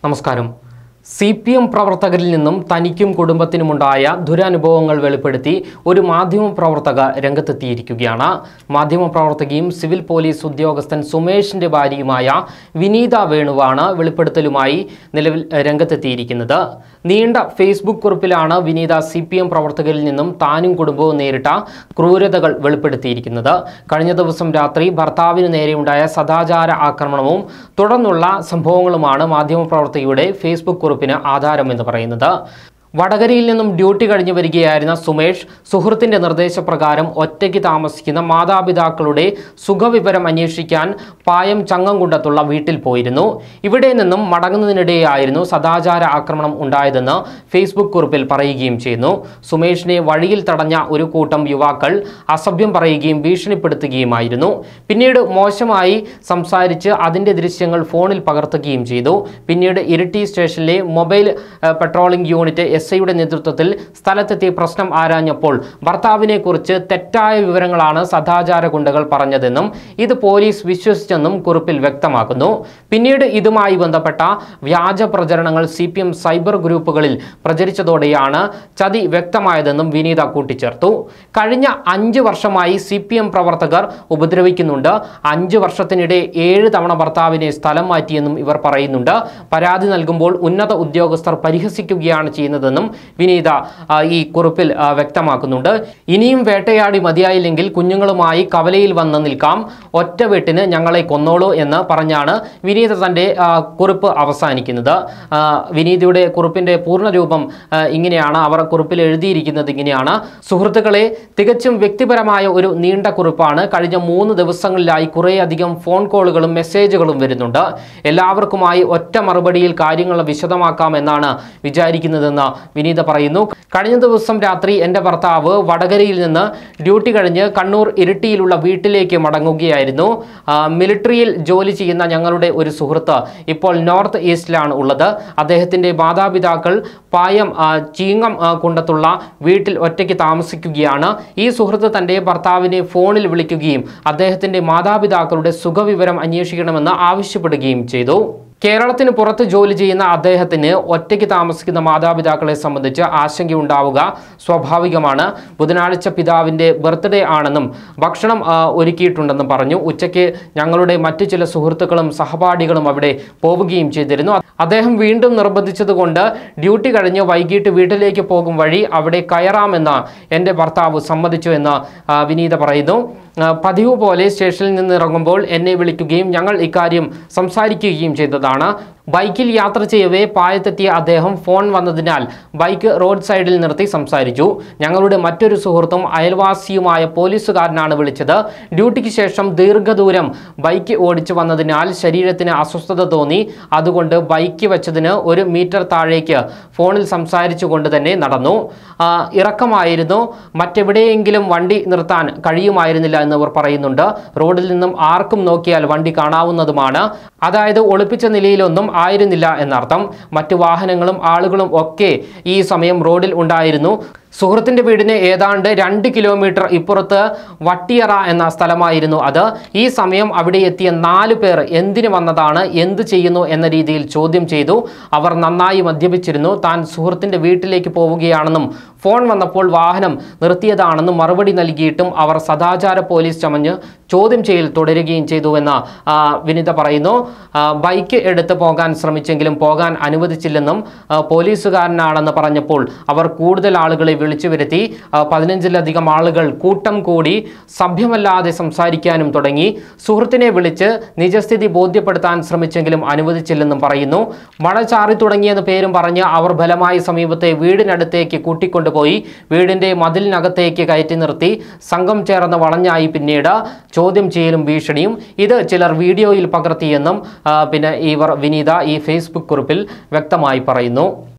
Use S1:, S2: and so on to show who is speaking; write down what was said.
S1: നമസ്കാരം C P M പ്രവർത്തകരിൽ നിന്നും തനിക്കും കുടുംബത്തിനുമുണ്ടായ ദുരനുഭവങ്ങൾ വെളിപ്പെടുത്തി ഒരു മാധ്യമ പ്രവർത്തക രംഗത്തെത്തിയിരിക്കുകയാണ് മാധ്യമ പ്രവർത്തകയും സിവിൽ പോലീസ് ഉദ്യോഗസ്ഥൻ സുമേഷിന്റെ ഭാര്യയുമായ വിനീത വേണുവാണ് വെളിപ്പെടുത്തലുമായി നിലവിൽ രംഗത്തെത്തിയിരിക്കുന്നത് നീണ്ട ഫേസ്ബുക്ക് കുറിപ്പിലാണ് വിനീത സി പി എം പ്രവർത്തകരിൽ നിന്നും താനും കുടുംബവും നേരിട്ട ക്രൂരതകൾ വെളിപ്പെടുത്തിയിരിക്കുന്നത് കഴിഞ്ഞ ദിവസം രാത്രി ഭർത്താവിന് നേരെയുണ്ടായ സദാചാര ആക്രമണവും തുടർന്നുള്ള സംഭവങ്ങളുമാണ് മാധ്യമപ്രവർത്തകയുടെ ഫേസ്ബുക്ക് കുറിപ്പിന് ആധാരമെന്ന് പറയുന്നത് വടകരയിൽ നിന്നും ഡ്യൂട്ടി കഴിഞ്ഞു വരികയായിരുന്ന സുമേഷ് സുഹൃത്തിന്റെ നിർദ്ദേശപ്രകാരം ഒറ്റയ്ക്ക് താമസിക്കുന്ന മാതാപിതാക്കളുടെ സുഖവിവരം അന്വേഷിക്കാൻ പായം ചങ്ങംകുണ്ടത്തുള്ള വീട്ടിൽ പോയിരുന്നു ഇവിടെ നിന്നും മടങ്ങുന്നതിനിടെയായിരുന്നു സദാചാര ആക്രമണം ഉണ്ടായതെന്ന് ഫേസ്ബുക്ക് കുറിപ്പിൽ പറയുകയും ചെയ്യുന്നു സുമേഷിനെ വഴിയിൽ തടഞ്ഞ ഒരു കൂട്ടം യുവാക്കൾ അസഭ്യം പറയുകയും ഭീഷണിപ്പെടുത്തുകയുമായിരുന്നു പിന്നീട് മോശമായി സംസാരിച്ച് അതിന്റെ ദൃശ്യങ്ങൾ ഫോണിൽ പകർത്തുകയും ചെയ്തു പിന്നീട് ഇരിട്ടി സ്റ്റേഷനിലെ mobile uh, patrolling unit S ഐയുടെ നേതൃത്വത്തിൽ സ്ഥലത്തെത്തി പ്രശ്നം ആരാഞ്ഞപ്പോൾ ഭർത്താവിനെ കുറിച്ച് തെറ്റായ വിവരങ്ങളാണ് സദാചാര ഗുണ്ടകൾ പറഞ്ഞതെന്നും ഇത് പോലീസ് വിശ്വസിച്ചെന്നും കുറിപ്പിൽ വ്യക്തമാക്കുന്നു പിന്നീട് ഇതുമായി ബന്ധപ്പെട്ട വ്യാജ പ്രചരണങ്ങൾ സി പി എം സൈബർ ഗ്രൂപ്പുകളിൽ പ്രചരിച്ചതോടെയാണ് ചതി വ്യക്തമായതെന്നും വിനീത കൂട്ടിച്ചേർത്തു കഴിഞ്ഞ അഞ്ച് വർഷമായി സി പി എം പ്രവർത്തകർ ഉപദ്രവിക്കുന്നുണ്ട് അഞ്ച് വർഷത്തിനിടെ ഏഴ് തവണ ഭർത്താവിനെ സ്ഥലം മാറ്റിയെന്നും ഇവർ പറയുന്നുണ്ട് പരാതി നൽകുമ്പോൾ ഉന്നത ഉദ്യോഗസ്ഥർ പരിഹസിക്കുകയാണ് ചെയ്യുന്നതെന്നും വിനീത ആ, ഈ കുറിപ്പിൽ ആ, വ്യക്തമാക്കുന്നുണ്ട് ഇനിയും വേട്ടയാടി മതിയായില്ലെങ്കിൽ കുഞ്ഞുങ്ങളുമായി കവലയിൽ വന്ന് നിൽക്കാം ഒറ്റ വെട്ടിന് ഞങ്ങളെ കൊന്നോളൂ എന്ന് പറഞ്ഞാണ് വിനീത തൻ്റെ ആ, കുറിപ്പ് അവസാനിക്കുന്നത് ആ, വിനീതയുടെ കുറിപ്പിൻ്റെ പൂർണ്ണരൂപം ആ, ഇങ്ങനെയാണ് അവർ കുറിപ്പിൽ എഴുതിയിരിക്കുന്നത് ഇങ്ങനെയാണ് സുഹൃത്തുക്കളെ തികച്ചും വ്യക്തിപരമായ ഒരു നീണ്ട കുറിപ്പാണ് കഴിഞ്ഞ മൂന്ന് ദിവസങ്ങളിലായി കുറേയധികം ഫോൺ കോളുകളും മെസ്സേജുകളും വരുന്നുണ്ട് എല്ലാവർക്കുമായി ഒറ്റ മറുപടിയിൽ കാര്യങ്ങൾ വിശദമാക്കാം എന്നാണ് വിചാരിക്കുന്നതെന്ന് വിനീത പറയുന്നു കഴിഞ്ഞ ദിവസം രാത്രി എൻ്റെ ഭർത്താവ് വടകരയിൽ നിന്ന് ഡ്യൂട്ടി കഴിഞ്ഞ് കണ്ണൂർ ഇരിട്ടിയിലുള്ള വീട്ടിലേക്ക് മടങ്ങുകയായിരുന്നു ആ, മിലിറ്ററിയിൽ ജോലി ചെയ്യുന്ന ഞങ്ങളുടെ ഒരു സുഹൃത്ത് ഇപ്പോൾ നോർത്ത് ഈസ്റ്റിലാണ് ഉള്ളത് അദ്ദേഹത്തിൻ്റെ മാതാപിതാക്കൾ പായം ആ, ചീങ്ങം ആ, കുണ്ടത്തുള്ള വീട്ടിൽ ഒറ്റയ്ക്ക് താമസിക്കുകയാണ് ഈ സുഹൃത്ത് തൻ്റെ ഭർത്താവിനെ ഫോണിൽ വിളിക്കുകയും അദ്ദേഹത്തിൻ്റെ മാതാപിതാക്കളുടെ സുഖവിവരം അന്വേഷിക്കണമെന്ന് ആവശ്യപ്പെടുകയും ചെയ്തു കേരളത്തിന് പുറത്ത് ജോലി ചെയ്യുന്ന അദ്ദേഹത്തിന് ഒറ്റയ്ക്ക് താമസിക്കുന്ന മാതാപിതാക്കളെ സംബന്ധിച്ച് ആശങ്കയുണ്ടാവുക സ്വാഭാവികമാണ് ബുധനാഴ്ച പിതാവിൻ്റെ ബർത്ത്ഡേ ആണെന്നും ഭക്ഷണം ആ, ഒരുക്കിയിട്ടുണ്ടെന്നും പറഞ്ഞു ഉച്ചയ്ക്ക് ഞങ്ങളുടെ മറ്റു ചില സുഹൃത്തുക്കളും സഹപാഠികളും അവിടെ പോവുകയും ചെയ്തിരുന്നു അദ്ദേഹം വീണ്ടും നിർബന്ധിച്ചതുകൊണ്ട് ഡ്യൂട്ടി കഴിഞ്ഞ് വൈകിട്ട് വീട്ടിലേക്ക് പോകും വഴി അവിടെ കയറാമെന്ന് എൻ്റെ ഭർത്താവ് സമ്മതിച്ചു എന്ന് ആ, വിനീത പറയുന്നു ആ, പതിവ് പോലെ സ്റ്റേഷനിൽ നിന്ന് ഇറങ്ങുമ്പോൾ എന്നെ വിളിക്കുകയും ഞങ്ങൾ ഇക്കാര്യം സംസാരിക്കുകയും ചെയ്തതാണ് ബൈക്കിൽ യാത്ര ചെയ്യവേ പായത്തെത്തിയ അദ്ദേഹം ഫോൺ വന്നതിനാൽ ബൈക്ക് റോഡ് സൈഡിൽ നിർത്തി സംസാരിച്ചു ഞങ്ങളുടെ മറ്റൊരു സുഹൃത്തും അയൽവാസിയുമായ പോലീസുകാരനാണ് വിളിച്ചത് ഡ്യൂട്ടിക്ക് ശേഷം ദീർഘദൂരം ബൈക്ക് ഓടിച്ചു വന്നതിനാൽ ശരീരത്തിന് അസ്വസ്ഥത തോന്നി അതുകൊണ്ട് ബൈക്ക് വെച്ചതിന് ഒരു മീറ്റർ താഴേക്ക് ഫോണിൽ സംസാരിച്ചു കൊണ്ട് തന്നെ നടന്നു ആ, ഇറക്കമായിരുന്നു മറ്റെവിടെയെങ്കിലും വണ്ടി നിർത്താൻ കഴിയുമായിരുന്നില്ല എന്നിവർ പറയുന്നുണ്ട് റോഡിൽ നിന്നും ആർക്കും നോക്കിയാൽ വണ്ടി കാണാവുന്നതുമാണ് അതായത് ഒളിപ്പിച്ച നിലയിലൊന്നും ആയിരുന്നില്ല എന്നർത്ഥം മറ്റു വാഹനങ്ങളും ആളുകളും ഒക്കെ ഈ സമയം റോഡിൽ ഉണ്ടായിരുന്നു സുഹൃത്തിൻ്റെ വീടിന് ഏതാണ്ട് രണ്ട് കിലോമീറ്റർ ഇപ്പുറത്ത് വട്ടിയറ എന്ന സ്ഥലമായിരുന്നു അത് ഈ സമയം അവിടെ എത്തിയ നാല് പേർ എന്തിനു വന്നതാണ് എന്ത് ചെയ്യുന്നു എന്ന രീതിയിൽ ചോദ്യം ചെയ്തു അവർ നന്നായി മദ്യപിച്ചിരുന്നു താൻ സുഹൃത്തിൻ്റെ വീട്ടിലേക്ക് പോവുകയാണെന്നും ഫോൺ വന്നപ്പോൾ വാഹനം നിർത്തിയതാണെന്നും മറുപടി നൽകിയിട്ടും അവർ സദാചാര പോലീസ് ചമഞ്ഞ് ചോദ്യം ചെയ്യൽ തുടരുകയും ചെയ്തുവെന്ന് ആ, വിനിത പറയുന്നു ആ, ബൈക്ക് എടുത്ത് പോകാൻ ശ്രമിച്ചെങ്കിലും പോകാൻ അനുവദിച്ചില്ലെന്നും ആ, പോലീസുകാരനാണെന്ന് പറഞ്ഞപ്പോൾ അവർ കൂടുതൽ ആളുകളെ വിളിച്ചു വരുത്തി ആ, പതിനഞ്ചിലധികം ആളുകൾ കൂട്ടം കൂടി സഭ്യമല്ലാതെ സംസാരിക്കാനും തുടങ്ങി സുഹൃത്തിനെ വിളിച്ച് നിജസ്ഥിതി ബോധ്യപ്പെടുത്താൻ ശ്രമിച്ചെങ്കിലും അനുവദിച്ചില്ലെന്നും പറയുന്നു മഴ ചാറി തുടങ്ങിയെന്ന് പേരും പറഞ്ഞ് അവർ ബലമായി സമീപത്തെ വീടിനടുത്തേക്ക് കൂട്ടിക്കൊണ്ടുപോയി വീടിന്റെ മതിലിനകത്തേക്ക് കയറ്റി നിർത്തി സംഘം ചേർന്ന് വളഞ്ഞായി പിന്നീട് ചോദ്യം ചെയ്യലും ഭീഷണിയും ഇത് ചിലർ വീഡിയോയിൽ പകർത്തിയെന്നും ആ, പിന്നെ ഇവർ വിനീത ഈ ഫേസ്ബുക്ക് കുറിപ്പിൽ വ്യക്തമായി പറയുന്നു